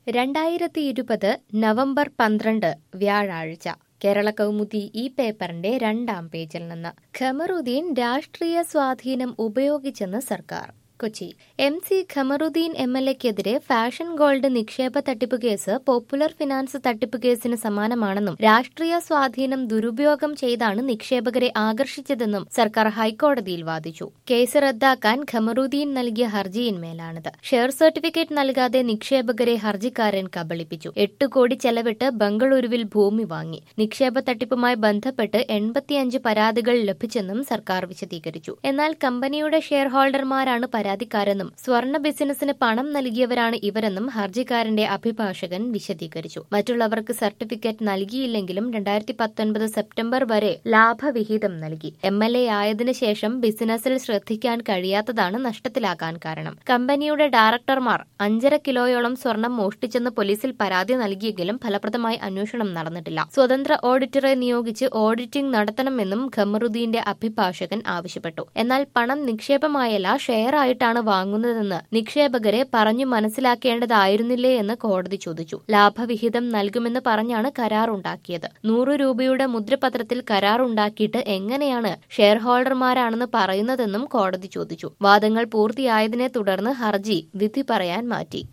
രണ്ടായിരത്തി ഇരുപത് നവംബർ പന്ത്രണ്ട് വ്യാഴാഴ്ച കേരള കൗമുദി ഈ പേപ്പറിന്റെ രണ്ടാം പേജിൽ നിന്ന് ഖമറുദ്ദീൻ രാഷ്ട്രീയ സ്വാധീനം ഉപയോഗിച്ചെന്ന് സർക്കാർ Kochi M C Khamaruddin M L എക്കെതിരെ ഫാഷൻ ഗോൾഡ് നിക്ഷേപ തട്ടിപ്പ് കേസ് പോപ്പുലർ ഫിനാൻസ് തട്ടിപ്പ് കേസിന് സമാനമാണെന്നും രാഷ്ട്രീയ സ്വാധീനം ദുരുപയോഗം ചെയ്താണ് നിക്ഷേപകരെ ആകർഷിച്ചതെന്നും സർക്കാർ ഹൈക്കോടതിയിൽ വാദിച്ചു കേസ് റദ്ദാക്കാൻ ഖമറുദ്ദീൻ നൽകിയ ഹർജിയിന്മേലാണിത് ഷെയർ സർട്ടിഫിക്കറ്റ് നൽകാതെ നിക്ഷേപകരെ ഹർജിക്കാരൻ കബളിപ്പിച്ചു എട്ട് കോടി ചെലവിട്ട് ബംഗളൂരുവിൽ ഭൂമി വാങ്ങി നിക്ഷേപ തട്ടിപ്പുമായി ബന്ധപ്പെട്ട് എൺപത്തിയഞ്ച് പരാതികൾ ലഭിച്ചെന്നും സർക്കാർ വിശദീകരിച്ചു എന്നാൽ കമ്പനിയുടെ ഷെയർ ഹോൾഡർമാരാണ് പരാതിക്കാരെന്നും സ്വർണ്ണ ബിസിനസിന് പണം നൽകിയവരാണ് ഇവരെന്നും ഹർജിക്കാരന്റെ അഭിഭാഷകൻ വിശദീകരിച്ചു മറ്റുള്ളവർക്ക് സർട്ടിഫിക്കറ്റ് നൽകിയില്ലെങ്കിലും രണ്ടായിരത്തി പത്തൊൻപത് സെപ്റ്റംബർ വരെ ലാഭവിഹിതം നൽകി എം എൽ എ ആയതിനു ശേഷം ബിസിനസ്സിൽ ശ്രദ്ധിക്കാൻ കഴിയാത്തതാണ് നഷ്ടത്തിലാക്കാൻ കാരണം കമ്പനിയുടെ ഡയറക്ടർമാർ അഞ്ചര കിലോയോളം സ്വർണം മോഷ്ടിച്ചെന്ന് പോലീസിൽ പരാതി നൽകിയെങ്കിലും ഫലപ്രദമായി അന്വേഷണം നടന്നിട്ടില്ല സ്വതന്ത്ര ഓഡിറ്ററെ നിയോഗിച്ച് ഓഡിറ്റിംഗ് നടത്തണമെന്നും ഖമറുദ്ദീന്റെ അഭിഭാഷകൻ ആവശ്യപ്പെട്ടു എന്നാൽ പണം നിക്ഷേപമായല്ല ഷെയർ ആയിട്ടാണ് വാങ്ങുന്നതെന്ന് നിക്ഷേപകരെ പറഞ്ഞു മനസ്സിലാക്കേണ്ടതായിരുന്നില്ലേ എന്ന് കോടതി ചോദിച്ചു ലാഭവിഹിതം നൽകുമെന്ന് പറഞ്ഞാണ് കരാർ ഉണ്ടാക്കിയത് നൂറ് രൂപയുടെ മുദ്രപത്രത്തിൽ കരാർ ഉണ്ടാക്കിയിട്ട് എങ്ങനെയാണ് ഷെയർ ഹോൾഡർമാരാണെന്ന് പറയുന്നതെന്നും കോടതി ചോദിച്ചു വാദങ്ങൾ പൂർത്തിയായതിനെ തുടർന്ന് ഹർജി വിധി പറയാൻ മാറ്റി